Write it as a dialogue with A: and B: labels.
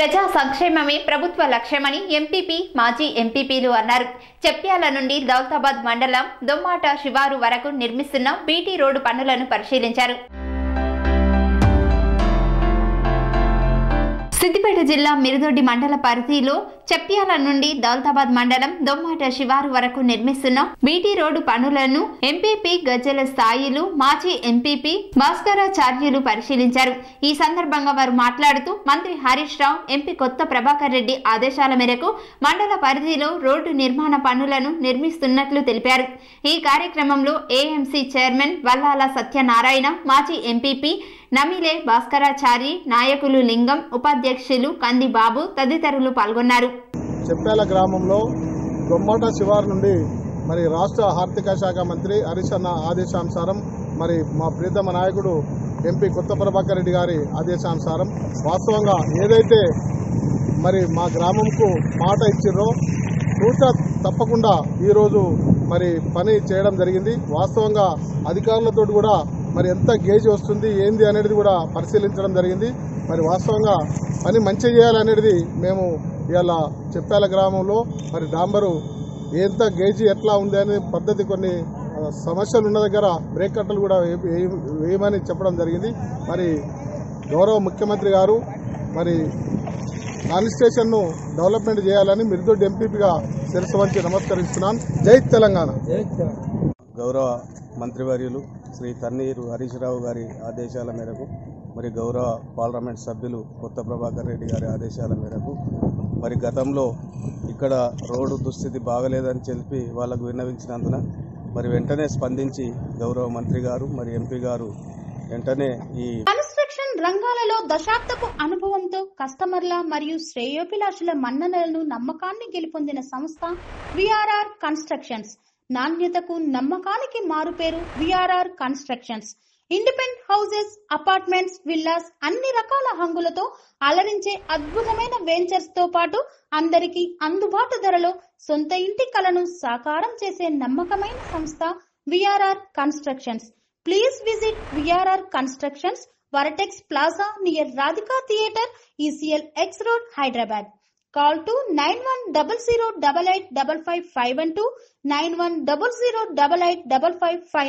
A: ప్రజా సంక్షేమమే ప్రభుత్వ లక్ష్యమని ఎంపీపీ మాజీ ఎంపీపీలు అన్నారు చెప్యాల నుండి దౌలతాబాద్ మండలం దొమ్మాట శివారు వరకు నిర్మిస్తున్న బీటీ రోడ్డు పనులను పరిశీలించారు సిద్దిపేట జిల్లా మిరుదొడ్డి మండల పరిధిలో చెప్యాల నుండి దౌలతాబాద్ మండలం దొమ్మాట శివారు వరకు నిర్మిస్తున్న బీటీ రోడ్డు పనులను ఎంపీపీ గజ్జల స్థాయిలు మాజీ ఎంపీపీ భాస్కరాచార్యులు పరిశీలించారు ఈ సందర్భంగా వారు మాట్లాడుతూ మంత్రి హరీష్ రావు ఎంపీ కొత్త ప్రభాకర్ రెడ్డి ఆదేశాల మేరకు మండల పరిధిలో రోడ్డు నిర్మాణ పనులను నిర్మిస్తున్నట్లు తెలిపారు ఈ కార్యక్రమంలో ఏఎంసీ చైర్మన్ వల్లాల సత్యనారాయణ మాజీ ఎంపీపీ నమిలే భాస్కరాచారి నాయకులు లింగం ఉపాధ్యక్షులు కంది బాబు తదితరులు పాల్గొన్నారు
B: చెప్పేల గ్రామంలో దొమ్మట శివారు నుండి మరి రాష్ట్ర ఆర్థిక శాఖ మంత్రి హరీష్ అన్న ఆదేశానుసారం మరి మా ప్రీతమ నాయకుడు ఎంపీ కొత్త ప్రభాకర్ రెడ్డి గారి ఆదేశానుసారం వాస్తవంగా ఏదైతే మరి మా గ్రామంకు మాట ఇచ్చిర్రో చూసా తప్పకుండా ఈరోజు మరి పని చేయడం జరిగింది వాస్తవంగా అధికారులతో కూడా మరి ఎంత గేజ్ వస్తుంది ఏంది అనేది కూడా పరిశీలించడం జరిగింది మరి వాస్తవంగా పని మంచి చేయాలనేది మేము ఇవాళ చెప్పాల గ్రామంలో మరి డాంబరు ఎంత గేజీ ఎట్లా ఉంది అనే పద్ధతి కొన్ని ఆ, సమస్యలు ఉన్న దగ్గర బ్రేక్ కట్టలు కూడా వే- వే- వేయమని చెప్పడం జరిగింది మరి గౌరవ ముఖ్యమంత్రి గారు మరి కాన్స్టిట్యూషన్ను డెవలప్మెంట్ చేయాలని మిరుదొడ్డి ఎంపీపీగా శిరస్సు వంచి నమస్కరిస్తున్నాను జై తెలంగాణ
C: గౌరవ మంత్రివర్యులు శ్రీ తన్నీరు హరీష్ రావు గారి ఆదేశాల మేరకు మరి గౌరవ పార్లమెంట్ సభ్యులు కొత్త ప్రభాకర్ రెడ్డి గారి ఆదేశాల మేరకు మరి గతంలో ఇక్కడ రోడ్డు దుస్థితి బాగలేదని చెప్పి వాళ్ళకు విన్నవించినందున మరి వెంటనే స్పందించి గౌరవ మంత్రి గారు మరి ఎంపీ గారు వెంటనే ఈ
D: కన్స్ట్రక్షన్ రంగాలలో దశాబ్దపు అనుభవంతో కస్టమర్ల మరియు శ్రేయోభిలాషుల మన్ననలను నమ్మకాన్ని గెలుపొందిన సంస్థ విఆర్ఆర్ కన్స్ట్రక్షన్స్ నాణ్యతకు నమ్మకానికి మారుపేరు VRR constructions independent houses apartments villas అన్ని రకాల హంగులతో అలరించే అద్భుతమైన వెంచర్స్ తో పాటు అందరికీ అందుబాటు ధరలో సొంత ఇంటి కలను సాకారం చేసే నమ్మకమైన సంస్థ VRR constructions Please visit VRR Constructions, Varatex Plaza near Radhika Theatre, ECL X Road, Hyderabad. Call to 9100 8855 9100 8855